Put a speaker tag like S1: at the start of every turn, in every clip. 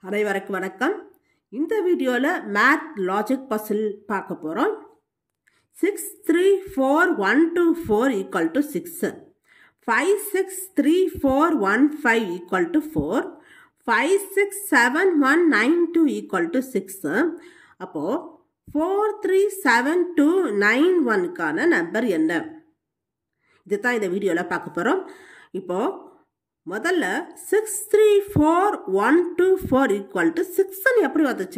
S1: அனைவருக்கும் வணக்கம் இந்த வீடியோவில் மேத் லாஜிக் பசில் பார்க்க போகிறோம் six three four one two four equal to six five six three four one five equal to four five six seven one nine two equal to six அப்போது four three seven two nine ஒன்க்கான number என்ன இதுதான் இந்த வீடியோவில் பார்க்க போகிறோம் இப்போது முதல்ல six three four one two four equal to சிக்ஸ்ன்னு எப்படி வந்துச்சு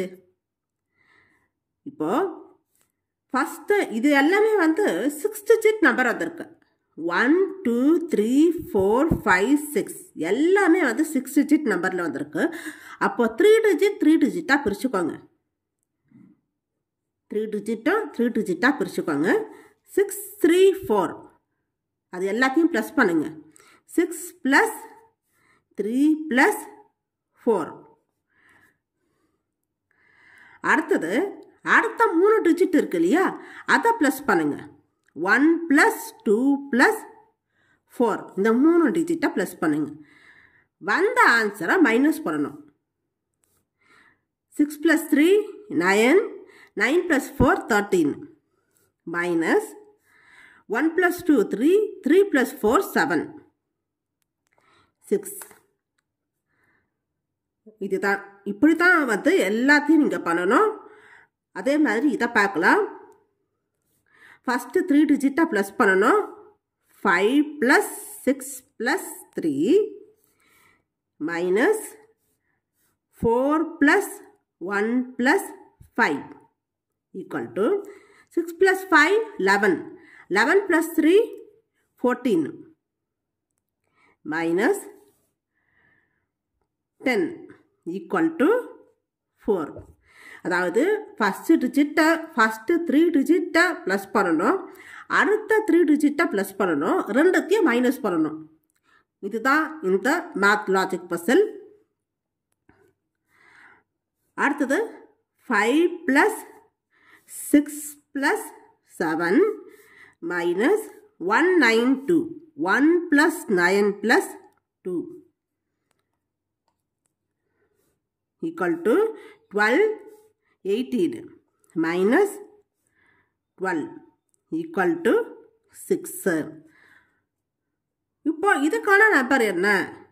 S1: இப்போ ஃபஸ்ட்டு இது எல்லாமே வந்து சிக்ஸ் டிஜிட் நம்பர் வந்திருக்கு one two three four five six எல்லாமே வந்து சிக்ஸ் டிஜிட் நம்பரில் வந்திருக்கு அப்போ த்ரீ டிஜிட் த்ரீ டிஜிட்டாக பிரிச்சுக்கோங்க த்ரீ டிஜிட்டும் த்ரீ டிஜிட்டாக பிரிச்சுக்கோங்க சிக்ஸ் த்ரீ ஃபோர் அது எல்லாத்தையும் ப்ளஸ் பண்ணுங்கள் six plus three plus four அடுத்தது அடுத்த மூணு டிஜிட் இருக்கு இல்லையா அதை ப்ளஸ் பண்ணுங்க one plus two plus four இந்த மூணு டிஜிட்டை ப்ளஸ் பண்ணுங்க வந்த ஆன்சரை மைனஸ் பண்ணணும் six plus three nine nine plus four thirteen minus one plus two three three plus four seven six இதுதான் இப்படி தான் வந்து எல்லாத்தையும் நீங்கள் பண்ணணும் அதே மாதிரி இதை பார்க்கலாம் ஃபஸ்ட்டு த்ரீ டிஜிட்டாக ப்ளஸ் பண்ணணும் five plus six plus three minus four plus one plus five equal to six plus five eleven eleven plus three fourteen minus ten equal to four அதாவது ஃபஸ்ட்டு டிஜிட்டை ஃபஸ்ட்டு த்ரீ டிஜிட்டை plus பண்ணணும் அடுத்த three டிஜிட்டை plus பண்ணணும் ரெண்டுத்தையும் minus பண்ணணும் இதுதான் இந்த மேத் லாஜிக் பசல் அடுத்தது five plus six plus seven minus one nine two one plus nine plus two equal to 12 18 minus 12 equal to 6 இப்போ இதுக்கான நம்பர் என்ன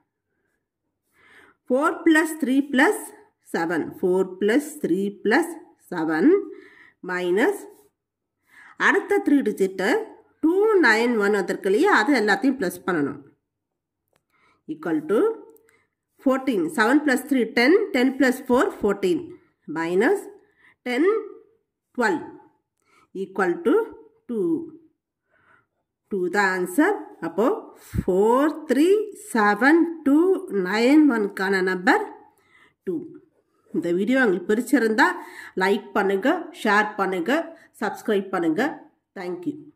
S1: four plus three plus seven four plus three plus seven minus அடுத்த three digit two nine one வந்திருக்கு இல்லையா அது எல்லாத்தையும் plus பண்ணணும் equal to 14 7 plus 3 10 10 plus 4 14 minus 10 12 equal to 2 2 the answer அப்போ 4 3 7 2 9 1 கான நம்பர் 2 இந்த வீடியோ உங்களுக்கு பிடிச்சிருந்தா லைக் பண்ணுங்க ஷேர் பண்ணுங்க சப்ஸ்கிரைப் பண்ணுங்க தேங்க்யூ